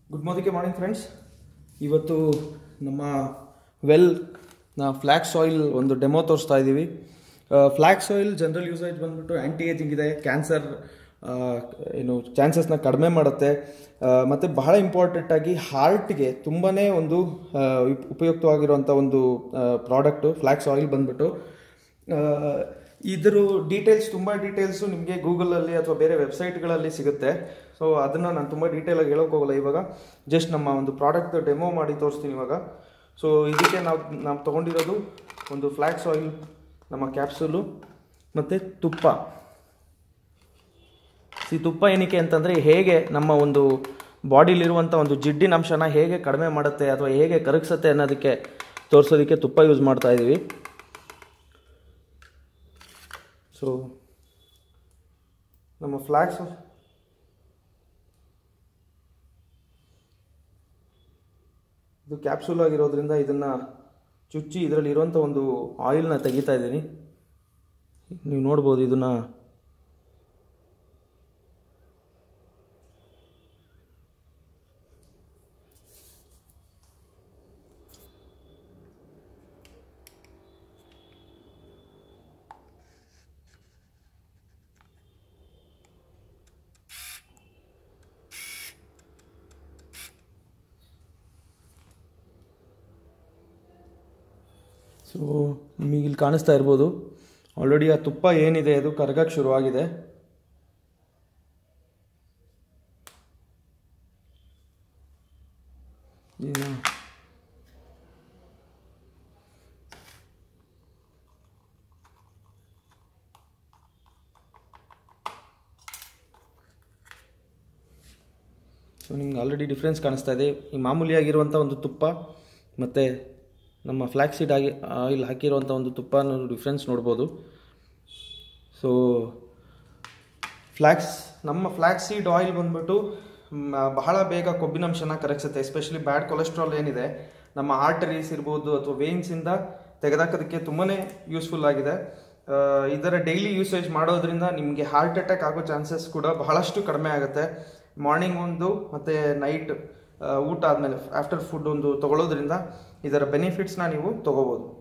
good morning morning friends ಇವತ್ತು ನಮ್ಮ well ನಾ ಫ್ಲ್ಯಾಕ್ಸ್ ಆಯಿಲ್ ಒಂದು ಡೆಮೋ ತೋರಿಸ್ತಾ ಇದ್ದೀವಿ ಫ್ಲ್ಯಾಕ್ಸ್ ಆಯಿಲ್ ಜನರಲ್ ಯೂಸೇಜ್ ಬಂದ್ಬಿಟ್ಟು ಆ್ಯಂಟಿ ಏಜಿಂಗ್ ಇದೆ ಕ್ಯಾನ್ಸರ್ ಏನು ಚಾನ್ಸಸ್ನ ಕಡಿಮೆ ಮಾಡುತ್ತೆ ಆ, ಮತ್ತು ಬಹಳ ಇಂಪಾರ್ಟೆಂಟ್ ಆಗಿ ಹಾರ್ಟ್ಗೆ ತುಂಬಾ ಒಂದು ಆ, ಉಪ್- ಉಪಯುಕ್ತವಾಗಿರುವಂಥ ಒಂದು ಪ್ರಾಡಕ್ಟು ಫ್ಲ್ಯಾಕ್ಸ್ ಆಯಿಲ್ ಬಂದ್ಬಿಟ್ಟು ಆ, ಇದ್ರ ಡೀಟೇಲ್ಸ್ ತುಂಬ ಡೀಟೇಲ್ಸು ನಿಮಗೆ ಗೂಗಲಲ್ಲಿ ಅಥವಾ ಬೇರೆ ವೆಬ್ಸೈಟ್ಗಳಲ್ಲಿ ಸಿಗುತ್ತೆ ಸೊ ಅದನ್ನು ನಾನು ತುಂಬ ಡೀಟೇಲಾಗಿ ಹೇಳೋಕೆ ಹೋಗಲ್ಲ ಇವಾಗ ಜಸ್ಟ್ ನಮ್ಮ ಒಂದು ಪ್ರಾಡಕ್ಟ್ ಡೆಮೋ ಮಾಡಿ ತೋರಿಸ್ತೀನಿ ಇವಾಗ ಸೊ ಇದಕ್ಕೆ ನಾವು ನಾವು ತೊಗೊಂಡಿರೋದು ಒಂದು ಫ್ಲ್ಯಾಕ್ಸ್ ಆಯಿಲ್ ನಮ್ಮ ಕ್ಯಾಪ್ಸೂಲು ಮತ್ತು ತುಪ್ಪ ಈ ತುಪ್ಪ ಏನಕ್ಕೆ ಅಂತಂದರೆ ಹೇಗೆ ನಮ್ಮ ಒಂದು ಬಾಡಿಲಿರುವಂಥ ಒಂದು ಜಿಡ್ಡಿನ ಅಂಶನ ಹೇಗೆ ಕಡಿಮೆ ಮಾಡುತ್ತೆ ಅಥವಾ ಹೇಗೆ ಕರಗಿಸುತ್ತೆ ಅನ್ನೋದಕ್ಕೆ ತೋರಿಸೋದಕ್ಕೆ ತುಪ್ಪ ಯೂಸ್ ಮಾಡ್ತಾ ಇದ್ದೀವಿ ಸೊ ನಮ್ಮ ಫ್ಲ್ಯಾಕ್ಸ್ ಇದು ಕ್ಯಾಪ್ಸೂಲ್ ಆಗಿರೋದ್ರಿಂದ ಇದನ್ನು ಚುಚ್ಚಿ ಇದರಲ್ಲಿ ಇರುವಂಥ ಒಂದು ಆಯಿಲ್ನ ತೆಗಿತಾ ಇದ್ದೀನಿ ನೀವು ನೋಡ್ಬೋದು ಇದನ್ನು ಸೊ ನಿಮಗೆ ಇಲ್ಲಿ ಕಾಣಿಸ್ತಾ ಇರ್ಬೋದು ಆಲ್ರೆಡಿ ಆ ತುಪ್ಪ ಏನಿದೆ ಅದು ಕರಗಕ್ಕೆ ಶುರುವಾಗಿದೆ ಇನ್ನು ಸೊ ನಿಮ್ಗೆ ಆಲ್ರೆಡಿ ಡಿಫ್ರೆನ್ಸ್ ಕಾಣಿಸ್ತಾ ಇದೆ ಈ ಮಾಮೂಲಿಯಾಗಿರುವಂಥ ಒಂದು ತುಪ್ಪ ಮತ್ತು ನಮ್ಮ ಫ್ಲ್ಯಾಕ್ ಸೀಡ್ ಆಗಿ ಆಯಿಲ್ ಹಾಕಿರುವಂಥ ಒಂದು ತುಪ್ಪ ಡಿಫ್ರೆನ್ಸ್ ನೋಡ್ಬೋದು ಸೊ ಫ್ಲ್ಯಾಕ್ಸ್ ನಮ್ಮ ಫ್ಲ್ಯಾಕ್ಸ್ ಸೀಡ್ ಆಯಿಲ್ ಬಂದ್ಬಿಟ್ಟು ಮ್, ಬಹಳ ಬೇಗ ಕೊಬ್ಬಿನಂಶನ ಕರಗಿಸುತ್ತೆ ಎಸ್ಪೆಷಲಿ ಬ್ಯಾಡ್ ಕೊಲೆಸ್ಟ್ರಾಲ್ ಏನಿದೆ ನಮ್ಮ ಆರ್ಟರೀಸ್ ಇರ್ಬೋದು ಅಥವಾ ವೇನ್ಸಿಂದ ತೆಗೆದಾಕೋದಕ್ಕೆ ತುಂಬಾ ಯೂಸ್ಫುಲ್ ಆಗಿದೆ ಆ, ಇದರ ಡೈಲಿ ಯೂಸೇಜ್ ಮಾಡೋದ್ರಿಂದ ನಿಮಗೆ ಹಾರ್ಟ್ ಅಟ್ಯಾಕ್ ಆಗೋ ಚಾನ್ಸಸ್ ಕೂಡ ಬಹಳಷ್ಟು ಕಡಿಮೆ ಆಗುತ್ತೆ ಮಾರ್ನಿಂಗ್ ಒಂದು ಮತ್ತು ನೈಟ್ ಊಟ ಆದಮೇಲೆ ಆಫ್ಟರ್ ಫುಡ್ ಒಂದು ತಗೊಳ್ಳೋದ್ರಿಂದ ಇದರ ಬೆನಿಫಿಟ್ಸ್ನ ನೀವು ತಗೋಬೋದು